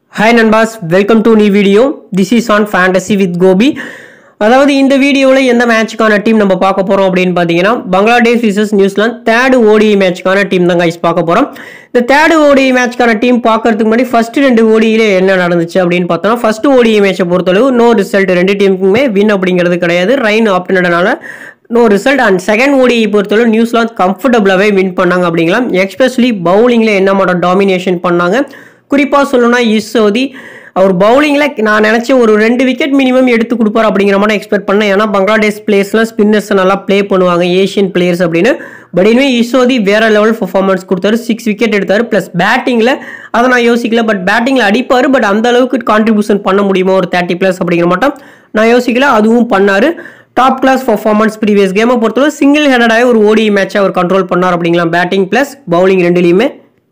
hi நண்பாஸ் welcome to new video this is on fantasy with Gopi அதாவது இந்த வீடியோவில் எந்த மேட்ச்க்கான டீம் நம்ம பார்க்க போகிறோம் அப்படின்னு பார்த்தீங்கன்னா Bangladesh versus New Zealand third ODI மேட்ச்க்கான டீம் தான் கைஸ் பார்க்க போகிறோம் இந்த தேர்டு ஓடிஐ மேட்ச்க்கான டீம் பார்க்கறதுக்கு முன்னாடி ஃபர்ஸ்ட் ரெண்டு ஓடியில என்ன நடந்துச்சு அப்படின்னு பார்த்தோம்னா ஃபர்ஸ்ட் ஓடிஐ மேட்சை பொறுத்தளவு நோ ரிசல்ட் ரெண்டு டீமுக்குமே வின் அப்படிங்கிறது கிடையாது ரைன் ஆப்டனடனால no result and second ODI பொறுத்தளவு நியூசிலாந்து கம்ஃபர்டபுளாகவே வின் பண்ணாங்க அப்படிங்களாம் எக்ஸ்பெஷலி பவுலிங்கில் என்ன மாட்டோம் டாமினேஷன் பண்ணாங்க குறிப்பாக சொல்லணும்னா இசோதி அவர் பவுலிங்கில் நான் நினச்ச ஒரு ரெண்டு விக்கெட் மினிமம் எடுத்து கொடுப்பார் அப்படிங்கிற மாதிரி எக்ஸ்பெக்ட் பண்ணேன் ஏன்னா பங்களாதேஷ் பிளேயர்ஸ்லாம் ஸ்பின்னர்ஸ் நல்லா ப்ளே பண்ணுவாங்க ஏஷியன் பிளேயர்ஸ் அப்படின்னு பட் இனிமே இசோதி வேற லெவல் பர்ஃபார்மன்ஸ் கொடுத்தாரு சிக்ஸ் விக்கெட் எடுத்தார் ப்ளஸ் பேட்டிங்கில் அதை நான் யோசிக்கல பட் பேட்டிங்கில் அடிப்பார் பட் அந்த அளவுக்கு கான்ட்ரிபியூஷன் பண்ண முடியுமா ஒரு தேர்ட்டி ப்ளஸ் அப்படிங்கிற மட்டும் நான் யோசிக்கல அதுவும் பண்ணார் டாப் கிளாஸ் பர்ஃபார்மன்ஸ் ப்ரீவியஸ் கேமை பொறுத்தவரை சிங்கிள் ஹேண்டடாக ஒரு ஓடி மேட்சை அவர் கண்ட்ரோல் பண்ணார் அப்படிங்களாம் பேட்டிங் ப்ளஸ் பவுலிங் ரெண்டுலேயுமே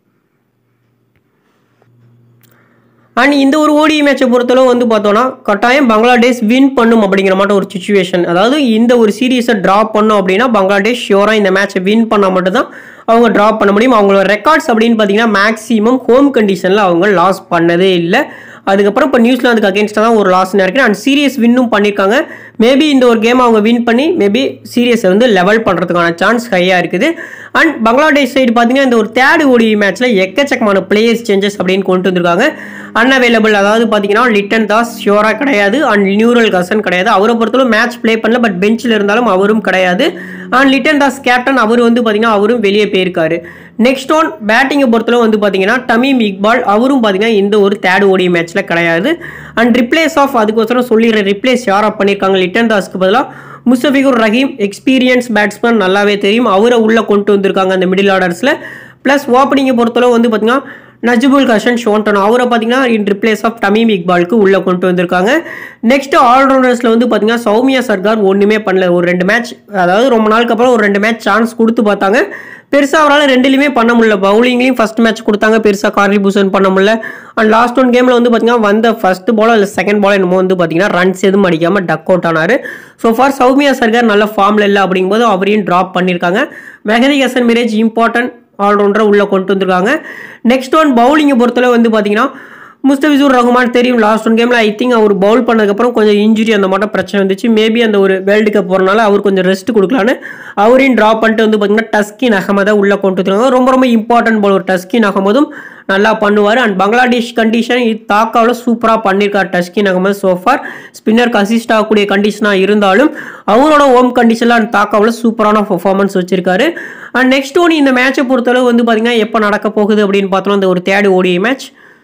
அண்ட் இந்த ஒரு ஓடி மேட்சை பொறுத்தளவு வந்து பார்த்தோன்னா கட்டாயம் பங்களாதேஷ் வின் பண்ணும் அப்படிங்கிற மாதிரி ஒரு சுச்சுவேஷன் அதாவது இந்த ஒரு சீரீஸை ட்ராப் பண்ணும் அப்படின்னா பங்களாதேஷ் ஷியோராக இந்த மேட்சை வின் பண்ணால் மட்டும்தான் அவங்க ட்ராப் பண்ண முடியும் அவங்களோட ரெக்கார்ட்ஸ் அப்படின்னு பார்த்தீங்கன்னா மேக்ஸிமம் ஹோம் கண்டிஷனில் அவங்க லாஸ் பண்ணதே இல்லை அதுக்கப்புறம் இப்போ நியூசிலாந்துக்கு அகேன்ஸ்டாக தான் ஒரு லாஸ் இருக்குது அண்ட் சீரியஸ் வின்னும் பண்ணியிருக்காங்க மேபி இந்த ஒரு கேம் அவங்க வின் பண்ணி மேபி சீரியஸை வந்து லெவல் பண்ணுறதுக்கான சான்ஸ் ஹையாக இருக்குது அண்ட் பங்களாதேஷ் சைடு பார்த்தீங்கன்னா இந்த ஒரு தேர்ட் ஓடி மேட்ச்சில் எக்கச்சக்கமான பிளேயர்ஸ் சேஞ்சஸ் அப்படின்னு கொண்டு வந்திருக்காங்க அன்அவைலபிள் அதாவது பார்த்தீங்கன்னா லிட்டன் தாஸ் ஷியோராக கிடையாது அண்ட் நியூரல் கசன் கிடையாது அவரை பொறுத்தவரை மேட்ச் ப்ளே பண்ணல பட் பெஞ்சில் இருந்தாலும் அவரும் கிடையாது அண்ட் லிட்டன் தாஸ் கேப்டன் அவர் வந்து பார்த்தீங்கன்னா அவரும் வெளியே போயிருக்காரு நெக்ஸ்ட் ஒன் பேட்டிங்கை பொறுத்தளவு வந்து பார்த்தீங்கன்னா டமீம் இக்பால் அவரும் பார்த்தீங்கன்னா இந்த ஒரு தேர்ட் ஓடி மேட்ச்சில் கிடையாது அண்ட் ரிப்ளேஸ் ஆஃப் அதுக்கோசரம் சொல்லிடுற ரிப்ளேஸ் யாராக பண்ணியிருக்காங்க லிட்டன் தாஸ்க்கு பதிலாக முஸ்தபிகுர் ரஹீம் எக்ஸ்பீரியன்ஸ் பேட்ஸ்மேன் நல்லாவே தெரியும் அவரை உள்ளே கொண்டு வந்திருக்காங்க அந்த மிடில் ஆர்டர்ஸில் ப்ளஸ் ஓப்பனிங்கை பொறுத்தளவு வந்து பார்த்தீங்கன்னா நஜிபுல் கஷன் ஷோன்டன் அவரை பார்த்தீங்கன்னா இன் ரிப்ளேஸ் ஆஃப் டமீம் இக்பாலுக்கு உள்ளே கொண்டு வந்திருக்காங்க நெக்ஸ்ட் ஆல்ரவுண்டர்ஸில் வந்து பார்த்தீங்கன்னா சௌமியா சர்கார் ஒன்றுமே பண்ணல ஒரு ரெண்டு மேட்ச் அதாவது ரொம்ப நாளுக்கு அப்புறம் ஒரு ரெண்டு மேட்ச் சான்ஸ் கொடுத்து பார்த்தாங்க பெருசாக அவரால் ரெண்டுலையுமே பண்ண முடியல பவுலிங்லேயும் ஃபஸ்ட் மேட்ச் கொடுத்தாங்க பெருசாக கான்ட்ரிபியூஷன் பண்ண முடியல அண்ட் லாஸ்ட் ஒன் கேமில் வந்து பார்த்தீங்கன்னா வந்த ஃபர்ஸ்ட் பாலோ இல்லை செகண்ட் பாலோ என்னமோ வந்து பார்த்தீங்கன்னா ரன்ஸ் எதுவும் அடிக்காமல் டக் அவுட் ஆனார் ஸோ ஃபார் சௌமியா சர்கார் நல்ல ஃபார்மில் இல்லை அப்படிங்கும்போது அவரையும் ட்ராப் பண்ணியிருக்காங்க மெஹதி ஹசன் மிரேஜ் இம்பார்ட்டன்ட் ஆல்ரவுண்டரை உள்ளே கொண்டு வந்திருக்காங்க நெக்ஸ்ட் ஒன் பவுலிங்கை பொறுத்தளவு வந்து பார்த்தீங்கன்னா முஸ்தபிசூர் ரஹ்மான் தெரியும் லாஸ்ட் ஒன் கேமில் ஐ திங்க் அவர் பவுல் பண்ணதுக்கப்புறம் கொஞ்சம் இன்ஜுரி அந்த மட்டும் பிரச்சனை வந்துச்சு மேபி அந்த ஒரு வேர்ல்டு கப் போகிறனால அவர் கொஞ்சம் ரெஸ்ட் கொடுக்கலான்னு அவரையும் ட்ராப் பண்ணிட்டு வந்து பார்த்தீங்கன்னா டஸ்கின் அகமதை உள்ளே கொண்டு வந்துருக்காங்க ரொம்ப ரொம்ப இம்பார்ட்டன்ட் பவுலர் டஸ்கின் அகமதும் நல்லா பண்ணுவார் அண்ட் பங்களாதேஷ் கண்டிஷன் இது தாக்காவில் சூப்பராக பண்ணியிருக்கார் டஸ்கின் அகமது சோஃபார் ஸ்பின்னருக்கு அசிஸ்ட் ஆகக்கூடிய கண்டிஷனாக இருந்தாலும் அவரோட ஹோம் கண்டிஷனில் அண்ட் தாக்காவில் சூப்பரான பர்ஃபார்மன்ஸ் வச்சிருக்காரு அண்ட் நெக்ஸ்ட் ஒன் இந்த மேட்சை பொறுத்தளவு வந்து பார்த்தீங்கன்னா எப்போ நடக்க போகுது அப்படின்னு பார்த்தோம்னா இந்த ஒரு third ODI match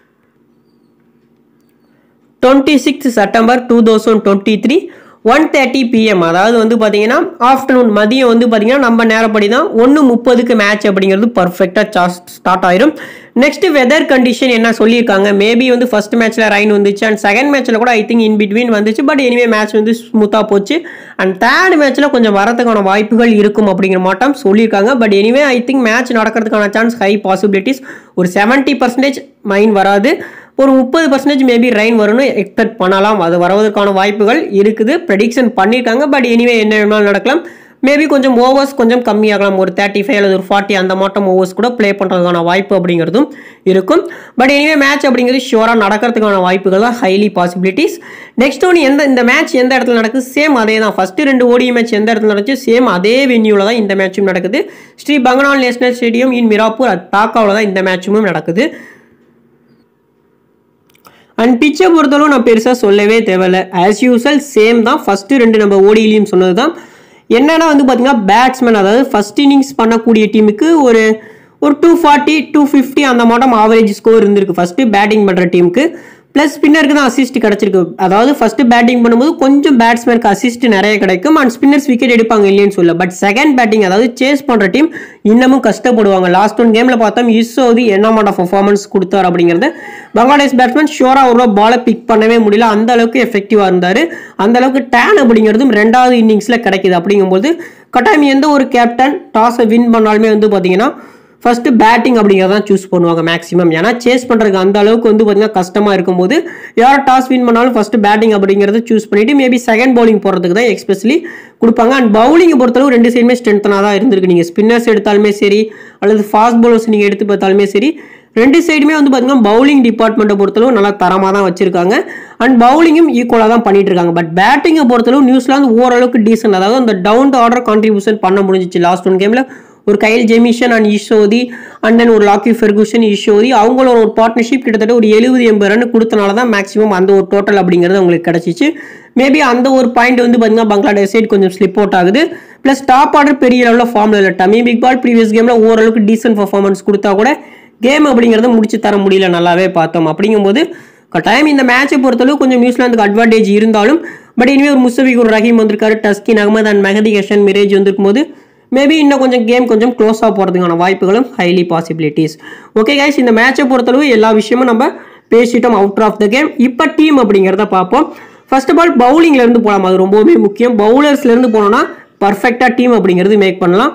twenty six September two thousand twenty three one thirty PM அதாவது வந்து பார்த்தீங்கன்னா ஆஃப்டர்நூன் மதியம் வந்து பார்த்தீங்கன்னா நம்ம நேரப்படி தான் ஒன்று முப்பதுக்கு மேட்ச் அப்படிங்கிறது பர்ஃபெக்டாக ஸ்டார்ட் ஆயிரும் நெக்ஸ்ட் வெதர் கண்டிஷன் என்ன சொல்லியிருக்காங்க மேபி வந்து ஃபர்ஸ்ட் மேட்ச்சில் ரைன் வந்துச்சு அண்ட் செகண்ட் மேட்ச்சில் கூட ஐ திங்க் இன் பிட்வீன் வந்துச்சு பட் எனிவே மேட்ச் வந்து ஸ்மூத்தாக போச்சு அண்ட் தேர்ட் மேட்ச்சில் கொஞ்சம் வரதுக்கான வாய்ப்புகள் இருக்கும் அப்படிங்கிற மாட்டம் சொல்லியிருக்காங்க but anyway I think match நடக்கிறதுக்கான சான்ஸ் ஹை பாசிபிலிட்டிஸ் ஒரு செவன்ட்டி பர்சன்டேஜ் மைண்ட் வராது ஒரு முப்பது பர்சன்டேஜ் மேபி ரெயின் வரும்னு எக்ஸ்பெக்ட் பண்ணலாம் அது வருவதற்கான வாய்ப்புகள் இருக்குது ப்ரெடிக்ஷன் பண்ணியிருக்காங்க பட் எனிவே என்ன வேணாலும் நடக்கலாம் மேபி கொஞ்சம் ஓவர்ஸ் கொஞ்சம் கம்மியாகலாம் ஒரு தேர்ட்டி ஃபைவ் அல்லது ஒரு ஃபார்ட்டி அந்த மாட்டம் ஓவர்ஸ் கூட ப்ளே பண்ணுறதுக்கான வாய்ப்பு அப்படிங்கிறதும் இருக்கும் பட் எனிவே மேட்ச் அப்படிங்கிறது ஷியோராக நடக்கிறதுக்கான வாய்ப்புகள் தான் ஹைலி பாசிபிலிட்டிஸ் நெக்ஸ்ட் ஒன்று எந்த இந்த மேட்ச் எந்த இடத்துல நடக்குது சேம் அதே தான் ஃபஸ்ட்டு ரெண்டு ஓடி மேட்ச் எந்த இடத்துல நடந்துச்சு சேம் அதே வென்யூவில் தான் இந்த மேட்சும் நடக்குது Sher Bangla national stadium in Mirpur தாக்காவில் தான் இந்த மேட்சும் நடக்குது அண்ட் பிச்சை பொறுத்தளவு நான் பெருசாக சொல்லவே தேவையில்ல ஆஸ் யூஸ்வல் சேம் தான் ஃபஸ்ட்டு ரெண்டு நம்ம ஓடியிலையும் சொன்னது தான் என்னென்னா வந்து பார்த்தீங்கன்னா பேட்ஸ்மேன் அதாவது ஃபஸ்ட் இன்னிங்ஸ் பண்ணக்கூடிய டீமுக்கு ஒரு ஒரு டூ ஃபார்ட்டி டூ ஃபிஃப்டி அந்த மாட்டம் ஆவரேஜ் ஸ்கோர் இருந்திருக்கு ஃபஸ்ட்டு பேட்டிங் பண்ணுற டீமுக்கு ப்ளஸ் ஸ்பின்னருக்கு தான் அசிஸ்ட் கிடச்சிருக்கு அதாவது ஃபஸ்ட்டு பேட்டிங் பண்ணும்போது கொஞ்சம் பேட்ஸ்மேனுக்கு அசிஸ்ட் நிறைய கிடைக்கும் அண்ட் ஸ்பின்னர்ஸ் விக்கெட் எடுப்பாங்க இல்லைன்னு சொல்ல பட் செகண்ட் பேட்டிங் அதாவது சேஸ் பண்ணுற டீம் இன்னமும் கஷ்டப்படுவாங்க லாஸ்ட் ஒன் கேமில் பார்த்தோம் இஸ்ஸோதி என்ன மாட்ட பர்ஃபார்மன்ஸ் கொடுத்தார் அப்படிங்கிறது பங்களாதேஷ் பேட்ஸ்மேன் ஷோராக அவ்வளோ பாலை பிக் பண்ணவே முடியல அந்த அளவுக்கு எஃபெக்டிவாக இருந்தார் அந்த அளவுக்கு டேன் அப்படிங்கிறதும் ரெண்டாவது இன்னிங்ஸில் கிடைக்குது அப்படிங்கும்போது கட்டாயம் எந்த ஒரு கேப்டன் டாஸை வின் பண்ணாலுமே வந்து பார்த்தீங்கன்னா ஃபஸ்ட்டு பேட்டிங் அப்படிங்கிறத தான் சூஸ் பண்ணுவாங்க மேக்ஸிமம் ஏன்னா சேஸ் பண்ணுறதுக்கு அந்த அளவுக்கு வந்து பார்த்தீங்கன்னா கஷ்டமாக இருக்கும்போது யார் டாஸ் வின் பண்ணாலும் ஃபஸ்ட்டு பேட்டிங் அப்படிங்கிறத சூஸ் பண்ணிவிட்டு மேபி செகண்ட் பவுலிங் போடுறதுக்கு தான் எக்ஸ்பெஷலி கொடுப்பாங்க அண்ட் பவுலிங்கை பொறுத்தளவு ரெண்டு சைடுமே ஸ்ட்ரென்த்தனாக தான் இருந்திருக்கு நீங்கள் ஸ்பின்னர்ஸ் எடுத்தாலுமே சரி அல்லது ஃபாஸ்ட் பவுலர்ஸ் நீங்கள் எடுத்து பார்த்தாலுமே சரி ரெண்டு சைடுமே வந்து பார்த்தீங்கன்னா பவுலிங் டிபார்ட்மெண்ட்டை பொறுத்தளவு நல்லா தரமாக தான் வச்சிருக்காங்க அண்ட் பவுலிங்கும் ஈக்குவலாக தான் பண்ணிட்டு இருக்காங்க பட் பேட்டிங்கை பொறுத்தளவு நியூசிலாந்து ஓரளவுக்கு டீசென்ட் அதாவது அந்த டவுன் டு ஆர்டர் கான்ட்ரிபியூஷன் பண்ண முடிஞ்சிச்சு லாஸ்ட் ஒன் கேமில் ஒரு Kyle Jamieson and Ish Sodhi and then ஒரு லாக்கி ஃபெர்குசன் ஈஷோதி அவங்களோட ஒரு பார்ட்னர்ஷிப் கிட்டத்தட்ட ஒரு எழுபது எண்பது ரன் கொடுத்தனால தான் மேக்ஸிமம் அந்த ஒரு டோட்டல் அப்படிங்கிறது அவங்களுக்கு கிடச்சிச்சு மேபி அந்த ஒரு பாயிண்ட் வந்து பார்த்தீங்கன்னா பங்களாதேஷ் சைடு கொஞ்சம் ஸ்லிப் அவுட் ஆகுது ப்ளஸ் டாப் ஆர்டர் பெரிய லெவலில் ஃபார்மில் இல்லை டமி பிக் பால் ப்ரீவியஸ் கேமில் ஓரளவுக்கு டீசென்ட் பர்ஃபார்மன்ஸ் கொடுத்தா கூட கேம் அப்படிங்கிறத முடிச்சு தர முடியல நல்லாவே பார்த்தோம் அப்படிங்கும்போது கட்டாயம் இந்த மேட்சை பொறுத்தளவு கொஞ்சம் நியூசிலாந்துக்கு அட்வான்டேஜ் இருந்தாலும் பட் இனிமே ஒரு முஸ்தபிக் ஒரு ரஹீம் வந்திருக்காரு டஸ்கின் அகமது அண்ட் மெஹதி ஹஷன் மிரேஜ் வந்திருக்கும் போது மேபி இன்னும் கொஞ்சம் கேம் கொஞ்சம் க்ளோஸாக போகிறதுக்கான வாய்ப்புகளும் ஹைலி பாசிபிலிட்டிஸ் ஓகே கைஸ் இந்த மேட்சை பொறுத்தளவு எல்லா விஷயமும் நம்ம பேசிட்டோம் அவுட் ஆஃப் த கேம் இப்போ டீம் அப்படிங்கிறத பார்ப்போம் ஃபர்ஸ்ட் ஆஃப் ஆல் பவுலிங்லேருந்து போகலாம் அது ரொம்பவுமே முக்கியம் பவுலர்ஸ்லேருந்து போனோம்னா பர்ஃபெக்டாக டீம் அப்படிங்கிறது மேக் பண்ணலாம்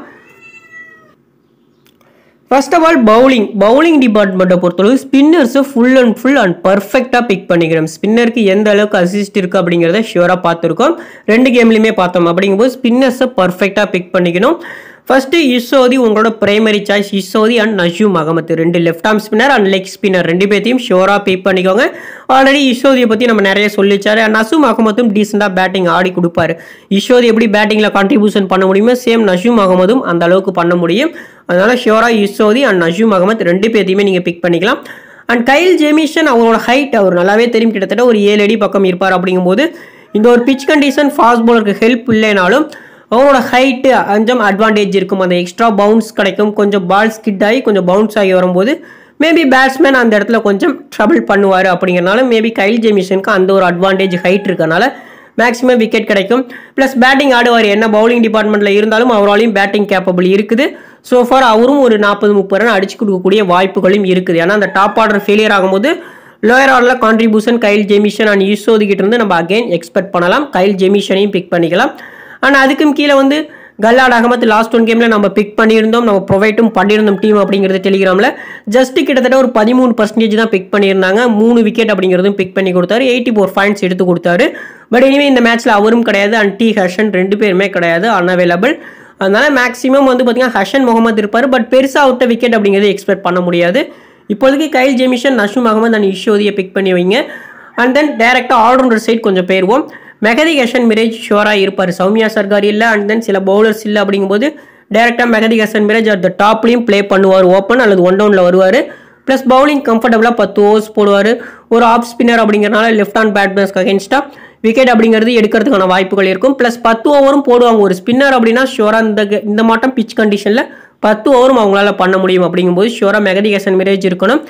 first of all bowling bowling டிபார்ட்மெண்ட்டை பொறுத்தளவு ஸ்பின்னர்ஸை ஃபுல் அண்ட் ஃபுல் அண்ட் பர்ஃபெக்டாக பிக் பண்ணிக்கிறோம் ஸ்பின்னருக்கு எந்த அளவுக்கு அசிஸ்ட் இருக்குது அப்படிங்கிறத ஷியூராக பார்த்துருக்கோம் ரெண்டு கேம்லையுமே பார்த்தோம் அப்படிங்கும்போது ஸ்பின்னர்ஸை பர்ஃபெக்டாக பிக் பண்ணிக்கணும் ஃபர்ஸ்ட் இசோதி உங்களோட primary choice Ish Sodhi and Nasum Ahmed ரெண்டு left arm spinner and leg spinner ரெண்டு பேர்த்தையும் ஷோராக பிக் பண்ணிக்கோங்க ஆல்ரெடி இசோதியை பற்றி நம்ம நிறைய சொல்லிச்சாரு அண்ட் நசூம் அகமதும் டீசெண்டாக பேட்டிங் ஆடி கொடுப்பாரு இசோதி எப்படி பேட்டிங்கில் கான்ட்ரிபியூஷன் பண்ண முடியுமோ சேம் நஜூம் அகமதும் அந்த அளவுக்கு பண்ண முடியும் அதனால ஷியோரா இசோதி அண்ட் நஜூம் அகமத் ரெண்டு பேர்த்தையுமே நீங்கள் பிக் பண்ணிக்கலாம் அண்ட் கைல் ஜெமிஷன் அவரோட ஹைட் அவர் நல்லாவே தெரியும் கிட்டத்தட்ட ஒரு ஏழு அடி பக்கம் இருப்பார் அப்படிங்கும்போது இந்த ஒரு பிச் கண்டிஷன் ஃபாஸ்ட் பாலருக்கு ஹெல்ப் இல்லைனாலும் அவரோட ஹைட்டு கொஞ்சம் அட்வான்டேஜ் இருக்கும் அந்த எக்ஸ்ட்ரா பவுன்ஸ் கிடைக்கும் கொஞ்சம் பால் ஸ்கிட் ஆகி கொஞ்சம் பவுன்ஸ் ஆகி வரும்போது மேபி பேட்ஸ்மேன் அந்த இடத்துல கொஞ்சம் ட்ரபிள் பண்ணுவார் அப்படிங்கிறனால மேபி கைல் ஜெமிஷனுக்கு அந்த ஒரு அட்வான்டேஜ் ஹைட் இருக்கனால மேக்ஸிமம் விக்கெட் கிடைக்கும் ப்ளஸ் பேட்டிங் ஆடுவார் என்ன பவுலிங் டிபார்ட்மெண்ட்டில் இருந்தாலும் அவராலையும் பேட்டிங் கேப்பபிள் இருக்குது ஸோ ஃபார் அவரும் ஒரு நாற்பது முப்பது ரன் அடிச்சு கொடுக்கக்கூடிய வாய்ப்புகளும் இருக்குது ஏன்னா அந்த டாப் ஆர்டர் ஃபெயிலியர் ஆகும்போது லோயர் ஆர்டரில் contribution Kyle Jamieson and Ish Sodhi கிட்ட இருந்து நம்ம அகைன் எக்ஸ்பெக்ட் பண்ணலாம் கைல் ஜெமிஷனையும் பிக் பண்ணிக்கலாம் அண்ட் அதுக்கும் கீழே வந்து கல்லாட் அகமத் லாஸ்ட் ஒன் கேமில் நம்ம பிக் பண்ணியிருந்தோம் நம்ம ப்ரொவைட்டும் பண்ணியிருந்தோம் டீம் அப்படிங்கிறது டெலிகிராமில் ஜஸ்ட் கிட்டத்தட்ட ஒரு பதிமூணு பர்சன்டேஜ் தான் பிக் பண்ணியிருந்தாங்க மூணு விக்கெட் அப்படிங்கிறதும் பிக் பண்ணி கொடுத்தாரு எயிட்டி ஃபோர் பாயிண்ட்ஸ் எடுத்து கொடுத்தாரு பட் இனிமே இந்த மேட்ச்சில் அவரும் கிடையாது அண்ட் டி ஹர்ஷன் ரெண்டு பேருமே கிடையாது அன்அவைலபிள் அதனால மேக்ஸிமம் வந்து பார்த்தீங்கன்னா ஹர்ஷன் முகமது இருப்பார் பட் பெருசாக அவுட்ட விக்கெட் அப்படிங்கிறது எக்ஸ்பெக்ட் பண்ண முடியாது இப்போதைக்கு Kyle Jamieson Nasum Ahmed and இஷோதியை பிக் பண்ணி வைங்க அண்ட் தென் டேரெக்டாக ஆல்ரவுண்டர் சைட் கொஞ்சம் போயிடுவோம் மெகதி ஹசன் மிரேஜ் ஷோராக இருப்பார் சௌமியா சர்கார் இல்லை அண்ட் தென் சில பவுலர்ஸ் இல்லை அப்படிங்கும்போது டேரெக்டாக மெகதி ஹசன் மிரேஜ் அந்த டாப்லையும் ப்ளே பண்ணுவார் ஓப்பன் அல்லது ஒன் டவுனில் வருவார் ப்ளஸ் பவுலிங் கம்ஃபர்டபுளாக பத்து ஓவர்ஸ் போடுவார் ஒரு ஆஃப் ஸ்பின்னர் அப்படிங்கிறனால லெஃப்ட் ஹேண்ட் பேட்மேன்ஸ்க்கு அகேன்ஸ்டாக விக்கெட் அப்படிங்கிறது எடுக்கிறதுக்கான வாய்ப்புகள் இருக்கும் ப்ளஸ் பத்து ஓவரும் போடுவாங்க ஒரு ஸ்பின்னர் அப்படின்னா ஷோராக இந்த ge- இந்த மாட்டம் பிச் கண்டிஷனில் பத்து ஓவரும் அவங்களால பண்ண முடியும் அப்படிங்கும்போது ஷோராக மெகதி ஹசன் மிரேஜ் இருக்கணும்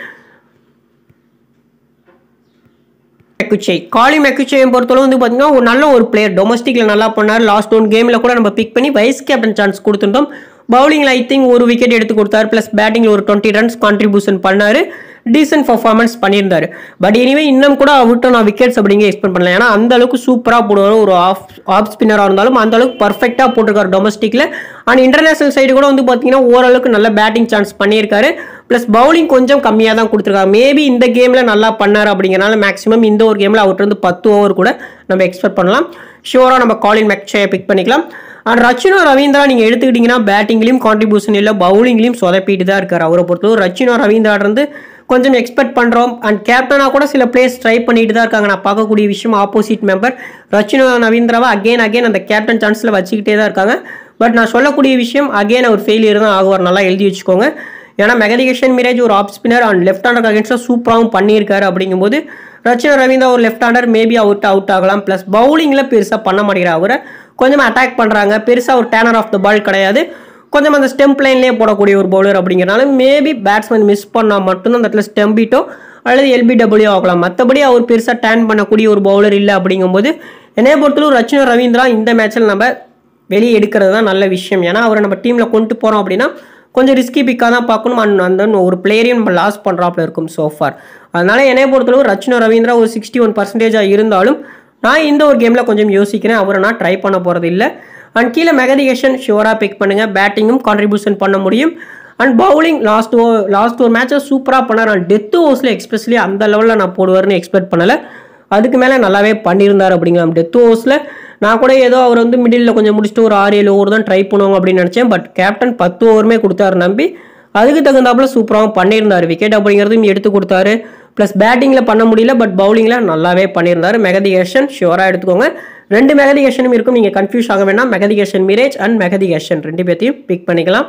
மெக்குச்சை காலி மெக்குச்சையை பொறுத்தளவு வந்து பார்த்தீங்கன்னா ஒரு நல்ல ஒரு பிளேயர் டொமஸ்டிக்கில் நல்லா பண்ணார் லாஸ்ட் ஒன் கேமில் கூட நம்ம பிக் பண்ணி வைஸ் கேப்டன் சான்ஸ் கொடுத்துட்டோம் பவுலிங்கில் ஐ திங்க் ஒரு விக்கெட் எடுத்து கொடுத்தாரு ப்ளஸ் பேட்டிங்கில் ஒரு டுவெண்ட்டி ரன்ஸ் கான்ட்ரிபியூஷன் பண்ணார் டீசென்ட் பர்ஃபார்மன்ஸ் பண்ணியிருந்தாரு பட் எனிவே இன்னும் கூட அவர்கிட்ட நான் விக்கெட்ஸ் அப்படிங்க எக்ஸ்பெக்ட் பண்ணல ஏன்னா அந்த அளவுக்கு சூப்பராக போடுவார் ஒரு ஆஃப் ஆஃப் ஸ்பின்னராக இருந்தாலும் அந்த அளவுக்கு பர்ஃபெக்டாக போட்டிருக்காரு டொமஸ்டிக்கில் அண்ட் இன்டர்நேஷனல் சைடு கூட வந்து பார்த்தீங்கன்னா ஓரளவுக்கு நல்ல பேட்டிங் சான்ஸ் பண்ணியிருக்காரு ப்ளஸ் பவுலிங் கொஞ்சம் கம்மியாக தான் கொடுத்துருக்காரு மேபி இந்த கேமில் நல்லா பண்ணார் அப்படிங்கிறனால மேக்ஸிமம் இந்த ஒரு கேமில் அவர்கிட்ட இருந்து பத்து ஓவர் கூட நம்ம எக்ஸ்பெக்ட் பண்ணலாம் ஷியோராக நம்ம காலின் மெக்ஷையை பிக் பண்ணிக்கலாம் அண்ட் ரச்சினோ ரவீந்திரா நீங்கள் எடுத்துக்கிட்டிங்கன்னா பேட்டிங்லையும் கான்ட்ரிபியூஷன் இல்லை பவுலிங்லையும் சொதப்பிட்டு தான் இருக்கார் அவரை பொறுத்தவரை ரச்சினோ ரவீந்திரா இருந்து கொஞ்சம் எக்ஸ்பெக்ட் பண்ணுறோம் அண்ட் கேப்டனாக கூட சில பிளேஸ் ட்ரை பண்ணிட்டு தான் இருக்காங்க நான் பார்க்கக்கூடிய விஷயம் ஆப்போசிட் மெம்பர் ரச்சினோ ரவீந்திராவை அகைன் அகைன் அந்த கேப்டன் சான்ஸில் வச்சுக்கிட்டே தான் இருக்காங்க பட் நான் சொல்லக்கூடிய விஷயம் அகைன் அவர் ஃபெயிலியர் தான் ஆகுவார் நல்லா எழுதி வச்சுக்கோங்க ஏன்னா மெகதிகேஷன் மிரேஜ் ஒரு off spinner and left hander அகேன்ஸ்டாக சூப்பராகவும் பண்ணியிருக்காரு அப்படிங்கும்போது ரச்சின ரவீந்திரா ஒரு left hander maybe out out ஆகலாம் ப்ளஸ் பவுலிங்கில் பெருசாக பண்ண மாட்டேங்கிறார் அவரை கொஞ்சம் அட்டாக் பண்ணுறாங்க பெருசாக ஒரு டேனர் ஆஃப் த பால் கிடையாது கொஞ்சம் அந்த ஸ்டெம்ப் லைன்லேயே போடக்கூடிய ஒரு பவுலர் அப்படிங்கிறனால மேபி பேட்ஸ்மேன் மிஸ் பண்ணால் மட்டும்தான் அந்த இடத்துல ஸ்டெம்பிட்டோ அல்லது எல்பிடபிள்யூ ஆகலாம் மற்றபடி அவர் பெருசாக டேன் பண்ணக்கூடிய ஒரு பவுலர் இல்லை அப்படிங்கும்போது என்னைய பொறுத்தளவு ரச்சின ரவீந்திரா இந்த மேட்ச்சில் நம்ம வெளியே எடுக்கிறது தான் நல்ல விஷயம் ஏன்னா அவரை நம்ம டீமில் கொண்டு போகிறோம் அப்படின்னா கொஞ்சம் ரிஸ்கி பிக்காக தான் பார்க்கணும் அண்ட் அந்த ஒரு பிளேயரையும் நம்ம லாஸ் பண்ணுறாப்புல இருக்கும் சோஃபார் அதனால என்னைய பொறுத்தளவு ரச்சின ரவீந்திரா ஒரு சிக்ஸ்டி ஒன் பர்சன்டேஜாக இருந்தாலும் நான் இந்த ஒரு கேமில் கொஞ்சம் யோசிக்கிறேன் அவரை நான் ட்ரை பண்ண போகிறது இல்லை அண்ட் கீழே மெகதிகேஷன் ஷுவராக பிக் பண்ணுங்கள் பேட்டிங்கும் கான்ட்ரிபியூஷன் பண்ண முடியும் and bowling last oh last ஒரு மேட்சை சூப்பராக பண்ணார் அண்ட் டெத் ஓவர்ஸில் எக்ஸ்பெஷலி அந்த லெவலில் நான் போடுவார்னு எக்ஸ்பெக்ட் பண்ணலை அதுக்கு மேலே நல்லாவே பண்ணியிருந்தார் அப்படிங்கலாம் டெத் ஓவர்ஸில் நான் கூட ஏதோ அவர் வந்து மிடில் கொஞ்சம் முடிச்சுட்டு ஒரு ஆறு ஏழு ஓவர் தான் ட்ரை பண்ணுவாங்க அப்படின்னு நினச்சேன் பட் கேப்டன் பத்து ஓவருமே கொடுத்தாரு நம்பி அதுக்கு தகுந்தாப்புல சூப்பராகவும் பண்ணியிருந்தார் விக்கெட் அப்படிங்கிறதும் எடுத்து கொடுத்தாரு ப்ளஸ் பேட்டிங்கில் பண்ண முடியல பட் பவுலிங்கில் நல்லாவே பண்ணியிருந்தார் மெகதி ஹேஷன் ஷியோராக எடுத்துக்கோங்க ரெண்டு மெகதி ஹேஷனும் இருக்கும் நீங்கள் கன்ஃபியூஸ் ஆக வேண்டாம் மெகதி ஹேஷன் மிரேஜ் அண்ட் மெகதி ஹேஷன் ரெண்டு பேர்த்தையும் பிக் பண்ணிக்கலாம்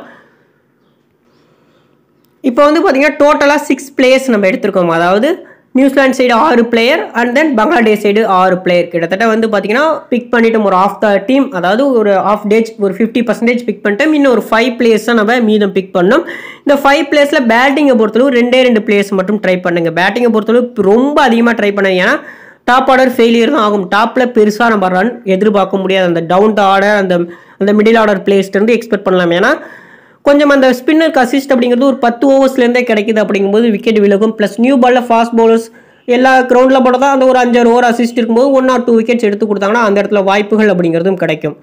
இப்போ வந்து பார்த்தீங்கன்னா டோட்டலாக சிக்ஸ் பிளேயர்ஸ் நம்ம எடுத்திருக்கோம் அதாவது நியூசிலாந்து சைடு ஆறு player and then Bangladesh side ஆறு பிளேயர் கிட்டத்தட்ட வந்து பார்த்தீங்கன்னா பிக் பண்ணிட்டோம் ஒரு ஆஃப் த டீம் அதாவது ஒரு ஆஃப் டேஜ் ஒரு ஃபிஃப்டி பர்சன்டேஜ் பிக் பண்ணிட்டோம் இன்னும் ஒரு ஃபைவ் பிளேயர்ஸ் தான் நம்ம மீதம் பிக் பண்ணோம் இந்த ஃபைவ் பிளேயர்ஸில் பேட்டிங்கை பொறுத்தளவு ரெண்டே ரெண்டு பிளேயர்ஸ் மட்டும் ட்ரை பண்ணுங்க பேட்டிங்கை பொறுத்தளவு ரொம்ப அதிகமாக ட்ரை பண்ணாங்க ஏன்னா டாப் ஆர்டர் ஃபெயிலியர் தான் ஆகும் டாப்பில் பெருசாக நம்ம ரன் எதிர்பார்க்க முடியாது அந்த டவுன் த ஆர்டர் அந்த அந்த மிடில் ஆர்டர் பிளேஸ்லேருந்து எக்ஸ்பெக்ட் பண்ணலாம் ஏன்னா கொஞ்சம் அந்த ஸ்பின்னருக்கு அசிஸ்ட் அப்படிங்கிறது ஒரு பத்து ஓவர்ஸ்லேருந்தே கிடைக்குது அப்படிங்கும்போது விக்கெட் விலகும் ப்ளஸ் நியூ பாலில் ஃபாஸ்ட் பவுலர்ஸ் எல்லா கிரவுண்டில் போட தான் அந்த ஒரு அஞ்சாறு ஓவர் அசிஸ்ட் இருக்கும்போது ஒன் ஆர் டூ விக்கெட்ஸ் எடுத்து கொடுத்தாங்கன்னா அந்த இடத்துல வாய்ப்புகள் அப்படிங்கிறதும் கிடைக்கும்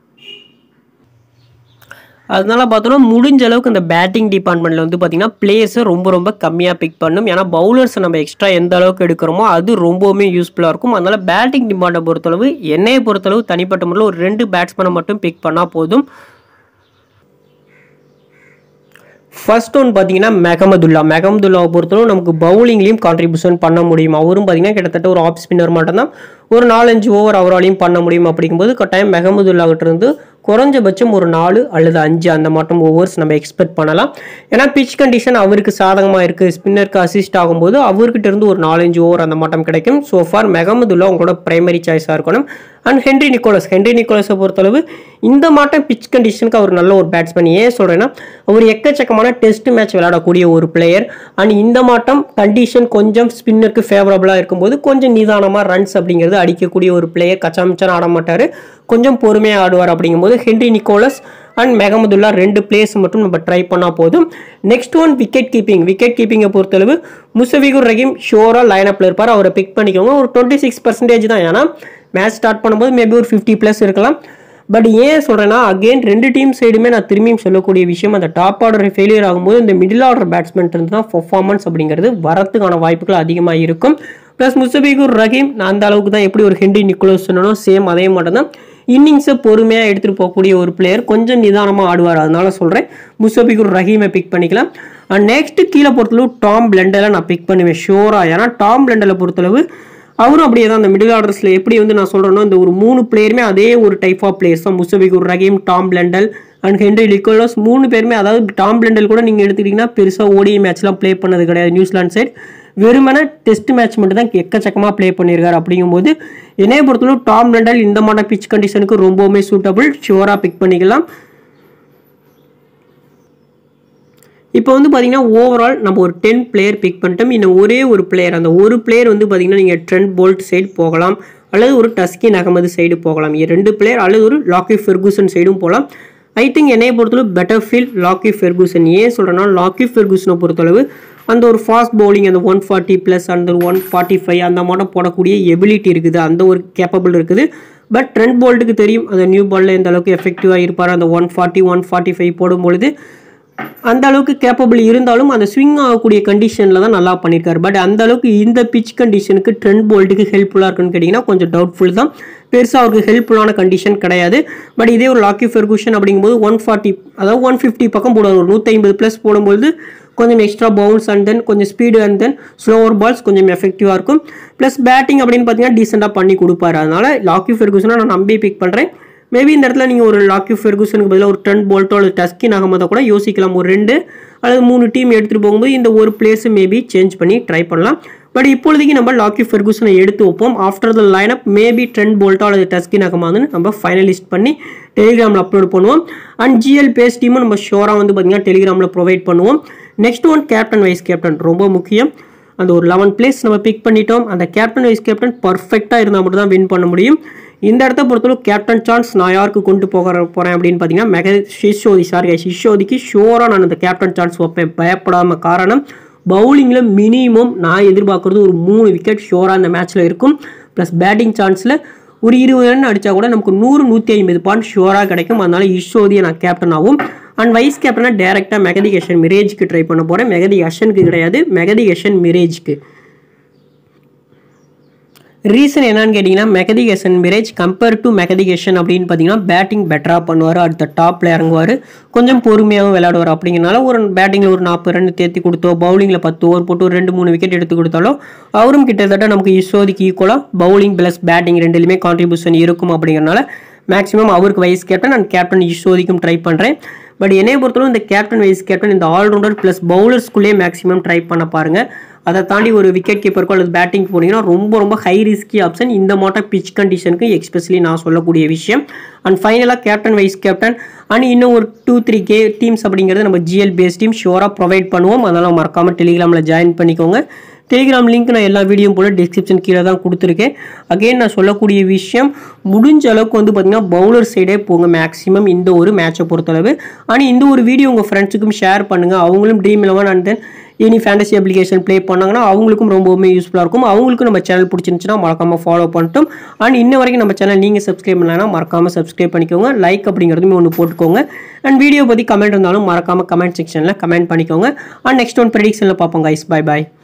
அதனால பார்த்தோன்னா முடிஞ்ச அளவுக்கு இந்த பேட்டிங் டிபார்ட்மெண்ட்டில் வந்து பார்த்தீங்கன்னா பிளேயர்ஸை ரொம்ப ரொம்ப கம்மியாக பிக் பண்ணும் ஏன்னா பவுலர்ஸை நம்ம எக்ஸ்ட்ரா எந்த அளவுக்கு எடுக்கிறோமோ அது ரொம்பவுமே யூஸ்ஃபுல்லாக இருக்கும் அதனால பேட்டிங் டிபார்ட்டை பொறுத்தளவு என்னையை பொறுத்தளவு தனிப்பட்ட முறையில் ஒரு ரெண்டு பேட்ஸ்மேனை மட்டும் பிக் பண்ணால் போதும் ஃபர்ஸ்ட் ஒன் பார்த்தீங்கன்னா மெகமதுல்லா மெகமதுல்லாவை பொறுத்தவரை நமக்கு பவுலிங்லேயும் கான்ட்ரிபியூஷன் பண்ண முடியும் அவரும் பார்த்தீங்கன்னா கிட்டத்தட்ட ஒரு ஆஃப் ஸ்பின்னர் மட்டும்தான் ஒரு நாலஞ்சு ஓவர் அவராலையும் பண்ண முடியும் அப்படிங்கும்போது கட்டாயம் மெகமதுல்லாவிட்ட இருந்து குறைஞ்சபட்சம் ஒரு நாலு அல்லது அஞ்சு அந்த மாட்டம் ஓவர்ஸ் நம்ம எக்ஸ்பெக்ட் பண்ணலாம் ஏன்னா பிச் கண்டிஷன் அவருக்கு சாதகமாக இருக்குது ஸ்பின்னருக்கு அசிஸ்ட் ஆகும்போது அவர்கிட்ட இருந்து ஒரு நாலஞ்சு ஓவர் அந்த மாட்டம் கிடைக்கும் ஸோ ஃபார் மெகமதுல்லா உங்களோட பிரைமரி சாய்ஸாக இருக்கணும் அண்ட் ஹென்ரி நிக்கோலஸ் ஹென்ரி நிக்கோலஸை பொறுத்தளவு இந்த மாட்டம் பிச் கண்டிஷனுக்கு அவர் நல்ல ஒரு பேட்ஸ்மேன் ஏன் சொல்கிறேன்னா அவர் எக்கச்சக்கமான டெஸ்ட் மேட்ச் விளையாடக்கூடிய ஒரு பிளேயர் அண்ட் இந்த மாட்டம் கண்டிஷன் கொஞ்சம் ஸ்பின்னருக்கு ஃபேவரபுளாக இருக்கும்போது கொஞ்சம் நிதானமாக ரன்ஸ் அப்படிங்கிறது அடிக்கக்கூடிய ஒரு பிளேயர் கச்சாமிச்சான ஆட மாட்டார் கொஞ்சம் பொறுமையாக ஆடுவார் அப்படிங்கும்போது ஹென்ரி நிக்கோலஸ் அண்ட் மெகமதுல்லா ரெண்டு பிளேஸ் மட்டும் நம்ம ட்ரை பண்ணால் போதும் next one wicket keeping wicket கீப்பிங்கை பொறுத்தளவு முசபிகுர் ரஹீம் ஷோராக லைனப்பில் இருப்பார் அவரை பிக் பண்ணிக்கோங்க ஒரு டுவெண்ட்டி சிக்ஸ் பர்சன்டேஜ் தான் ஏன்னா மேட்ச் ஸ்டார்ட் பண்ணும்போது மேபி ஒரு ஃபிஃப்டி ப்ளஸ் இருக்கலாம் பட் ஏன் சொல்கிறேன்னா அகெயின் ரெண்டு டீம் சைடுமே நான் திரும்பியும் சொல்லக்கூடிய விஷயம் அந்த டாப் ஆர்டர் ஃபெயிலியர் ஆகும்போது இந்த மிடில் ஆர்டர் பேட்ஸ்மேன் இருந்து தான் பர்ஃபார்மன்ஸ் அப்படிங்கிறது வரத்துக்கான வாய்ப்புகள் அதிகமாக இருக்கும் ப்ளஸ் முசபிகுர் ரஹீம் நான் அந்த அளவுக்கு தான் எப்படி ஒரு ஹென்ரி நிக்கோலஸ் சொன்னனோ சேம் அதே மட்டும் தான் இன்னிங்ஸை பொறுமையாக எடுத்துகிட்டு போகக்கூடிய ஒரு பிளேயர் கொஞ்சம் நிதானமாக ஆடுவார் அதனால சொல்கிறேன் முசபிகுர் ரஹீமை பிக் பண்ணிக்கலாம் அண்ட் நெக்ஸ்ட் கீழே பொறுத்தளவு டாம் பிளண்டலை நான் பிக் பண்ணுவேன் ஷோராக ஏன்னா டாம் பிளண்டலை பொறுத்தளவு அவரும் அப்படியே தான் அந்த மிடில் ஆர்டர்ஸில் எப்படி வந்து நான் சொல்கிறேனோ இந்த ஒரு மூணு பிளேயருமே அதே ஒரு டைப் ஆஃப் பிளேயர்ஸ் தான் Mushfiqur Rahim Tom Blundell and Henry Nicholls மூணு பேருமே அதாவது டாம் பிளண்டல் கூட நீங்கள் எடுத்துக்கிட்டிங்கன்னா பெருசாக ஓடிஐ மேட்ச்லாம் ப்ளே பண்ணது கிடையாது நியூசிலாந்து சைடு வெறுமனே டெஸ்ட் மேட்ச் மட்டும் தான் எக்கச்சக்கமாக ப்ளே பண்ணியிருக்காரு அப்படிங்கும்போது என்னைய பொறுத்தளவு டாம் பிளண்டல் இந்த மாதிரி பிச் கண்டிஷனுக்கு ரொம்பவுமே சூட்டபிள் ஷுவராக பிக் பண்ணிக்கலாம் இப்போ வந்து பார்த்தீங்கன்னா ஓவரால் நம்ம ஒரு டென் பிளேயர் பிக் பண்ணிட்டோம் இன்னும் ஒரே ஒரு பிளேயர் அந்த ஒரு பிளேயர் வந்து பார்த்தீங்கன்னா நீங்கள் ட்ரெண்ட் போல்ட் சைடு போகலாம் அல்லது ஒரு டஸ்கின் அகமது சைடு போகலாம் இது ரெண்டு பிளேயர் அல்லது ஒரு லாக்கி ஃபெர்கூசன் சைடும் போகலாம் ஐ திங்க் என்னைய பொறுத்தளவு பெட்டர் ஃபீல் லாக்கி ஃபெர்கூசன் ஏன் சொல்கிறேன்னா லாக்கி ஃபெர்கூசனை பொறுத்தளவு அந்த ஒரு ஃபாஸ்ட் பவுலிங் அந்த ஒன் ஃபார்ட்டி ப்ளஸ் அந்த ஒன் ஃபார்ட்டி ஃபைவ் அந்த மாடம் போடக்கூடிய எபிலிட்டி இருக்குது அந்த ஒரு கேப்பபிள் இருக்குது பட் ட்ரெண்ட் போல்ட்டுக்கு தெரியும் அந்த நியூ பாலில் எந்த அளவுக்கு எஃபெக்டிவாக இருப்பார் அந்த one forty one forty five போடும்பொழுது அந்த அளவுக்கு கேப்பபிள் இருந்தாலும் அந்த ஸ்விங் ஆகக்கூடிய கண்டிஷனில் தான் நல்லா பண்ணியிருக்காரு பட் அந்த அளவுக்கு இந்த பிச் கண்டிஷனுக்கு ட்ரெண்ட் போல்ட்டுக்கு ஹெல்ப்ஃபுல்லாக இருக்குன்னு கேட்டிங்கன்னா கொஞ்சம் டவுட்ஃபுல் தான் பெருசாக அவருக்கு ஹெல்ப்ஃபுல்லான கண்டிஷன் கிடையாது பட் இதே ஒரு லாக்கி ஃபெர்கூஷன் அப்படிங்கும்போது ஒன் ஃபார்ட்டி அதாவது ஒன் ஃபிஃப்டி பக்கம் போடுவார் ஒரு நூற்றி ஐம்பது ப்ளஸ் போடும்போது கொஞ்சம் எக்ஸ்ட்ரா பவுன்ஸ் அண்ட் தென் கொஞ்சம் speed and then slower balls கொஞ்சம் எஃபெக்டிவாக இருக்கும் ப்ளஸ் பேட்டிங் அப்படின்னு பார்த்தீங்கன்னா டீசெண்டாக பண்ணி கொடுப்பாரு அதனால லாக்கி ஃபெர்கூசனை நான் நம்பி பிக் பண்ணுறேன் மேபி இந்த இடத்துல நீங்கள் ஒரு லாக்கி ஃபெர்கூசனுக்கு பதிலாக ஒரு ட்ரெண்ட் போல்ட்டோ அல்லது டஸ்கின் அகமதை கூட யோசிக்கலாம் ஒரு ரெண்டு அல்லது மூணு டீம் எடுத்துகிட்டு போகும்போது இந்த ஒரு பிளேஸை மேபி சேஞ்ச் பண்ணி ட்ரை பண்ணலாம் பட் இப்பொழுதைக்கு நம்ம லாக்கி ஃபெர்கூசனை எடுத்து வைப்போம் after the lineup maybe Trent போல்ட்டோ அல்லது டஸ்கின் அகமதுன்னு நம்ம ஃபைனலிஸ்ட் பண்ணி டெலிகிராமில் அப்லோட் பண்ணுவோம் அண்ட் ஜிஎல் பேஸ் டீமும் நம்ம ஷோராக வந்து பார்த்திங்கன்னா டெலிகிராமில் ப்ரொவைட் பண்ணுவோம் next one captain vice captain ரொம்ப முக்கியம் அந்த ஒரு லெவன் பிளேஸ் நம்ம பிக் பண்ணிட்டோம் அந்த கேப்டன் வைஸ் கேப்டன் பர்ஃபெக்டாக இருந்தால் மட்டும் தான் வின் பண்ண முடியும் இந்த இடத்த பொறுத்தளவு கேப்டன் சான்ஸ் நான் யாருக்கு கொண்டு போக போகிறேன் அப்படின்னு பார்த்தீங்கன்னா மெக சிஷோதி சாரி சிஷோதிக்கு ஷோராக நான் அந்த கேப்டன் சான்ஸ் வைப்பேன் பயப்படாம காரணம் பவுலிங்கில் மினிமம் நான் எதிர்பார்க்குறது ஒரு மூணு விக்கெட் ஷோராக இந்த மேட்ச்சில் இருக்கும் ப்ளஸ் பேட்டிங் சான்ஸில் ஒரு இருபது ரன் அடித்தா கூட நமக்கு நூறு நூற்றி ஐம்பது பாயிண்ட் ஷுவராக கிடைக்கும் அதனால இஷோதியை நான் கேப்டன் ஆகும் அண்ட் வைஸ் கேப்டனாக டேரெக்டாக மெகதி ஹஷன் மிரேஜ்க்கு ட்ரை பண்ண போகிறேன் மெகதி ஹஷனுக்கு கிடையாது மெகதி ஹஷன் மிரேஜ்க்கு ரீசன் என்னன்னு கேட்டிங்கன்னா மெகதிகேசன் மிரேஜ் கம்பேர் டு மெகதிகேஷன் அப்படின்னு பார்த்தீங்கன்னா பேட்டிங் பெட்டராக பண்ணுவார் அடுத்த டாப்பில் இறங்குவார் கொஞ்சம் பொறுமையாகவும் விளையாடுவார் அப்படிங்கிறனால ஒரு பேட்டிங்கில் ஒரு நாற்பது ரன் தேர்த்தி கொடுத்தோ பவுலிங்கில் பத்து ஓவர் போட்டு ஒரு ரெண்டு மூணு விக்கெட் எடுத்து கொடுத்தாலும் அவரும் கிட்டத்தட்ட நமக்கு இசோதிக்கு ஈக்குவலாக பவுலிங் ப்ளஸ் பேட்டிங் ரெண்டுலையுமே கான்ட்ரிபியூஷன் இருக்கும் அப்படிங்கிறனால மேக்ஸிமம் அவருக்கு வைஸ் கேப்டன் அண்ட் கேப்டன் ஈஸ்வதிக்கும் ட்ரை பண்ணுறேன் பட் என்னைய பொறுத்தவரை இந்த கேப்டன் வைஸ் கேப்டன் இந்த ஆல்ரவுண்டர் ப்ளஸ் பவுலர்ஸ்குள்ளேயே மேக்ஸிமம் ட்ரை பண்ண பாருங்கள் அதை தாண்டி ஒரு விக்கெட் கீப்பருக்கோ அல்லது பேட்டிங் போனீங்கன்னா ரொம்ப ரொம்ப ஹை ரிஸ்கி ஆப்ஷன் இந்த மாட்டம் பிச் கண்டிஷனுக்கு எக்ஸ்பெஷலி நான் சொல்லக்கூடிய விஷயம் அண்ட் ஃபைனலாக கேப்டன் வைஸ் கேப்டன் அண்ட் இன்னும் ஒரு டூ த்ரீ கே டீம்ஸ் அப்படிங்கிறது நம்ம ஜிஎல் பேஸ் டீம் ஷுவராக ப்ரொவைட் பண்ணுவோம் அதனால் மறக்காமல் டெலிகிராமில் ஜாயின் பண்ணிக்கோங்க டெலிகிராம் லிங்க் நான் எல்லா வீடியோ போல டிஸ்கிரிப்ஷன் கீழே தான் கொடுத்துருக்கேன் அகைன் நான் சொல்லக்கூடிய விஷயம் முடிஞ்ச அளவுக்கு வந்து பார்த்தீங்கன்னா பவுலர் சைடே போங்க மேக்ஸிமம் இந்த ஒரு மேட்சை பொறுத்தளவு ஆனால் இந்த ஒரு வீடியோ உங்கள் ஃப்ரெண்ட்ஸுக்கும் ஷேர் பண்ணுங்கள் அவங்களும் Dream Eleven and then any fantasy application play பண்ணாங்கன்னா அவங்களுக்கும் ரொம்பவுமே யூஸ்ஃபுல்லாக இருக்கும் அவங்களுக்கும் நம்ம சேனல் பிடிச்சிருந்துச்சுன்னா மறக்காமல் ஃபாலோ பண்ணிட்டோம் அண்ட் இன்ன வரைக்கும் நம்ம சேனல் நீங்கள் சப்ஸ்கிரைப் பண்ணலன்னா மறக்காமல் சப்ஸ்கிரைப் பண்ணிக்கோங்க லைக் அப்படிங்கிறதுமே ஒன்று போட்டுக்கோங்க அண்ட் வீடியோ பற்றி கமெண்ட் இருந்தாலும் மறக்காமல் கமெண்ட் செக்ஷனில் கமெண்ட் பண்ணிக்கோங்க அண்ட் நெக்ஸ்ட் ஒன் ப்ரெடிக்ஷனில் பார்ப்போம் கைஸ் பை பாய்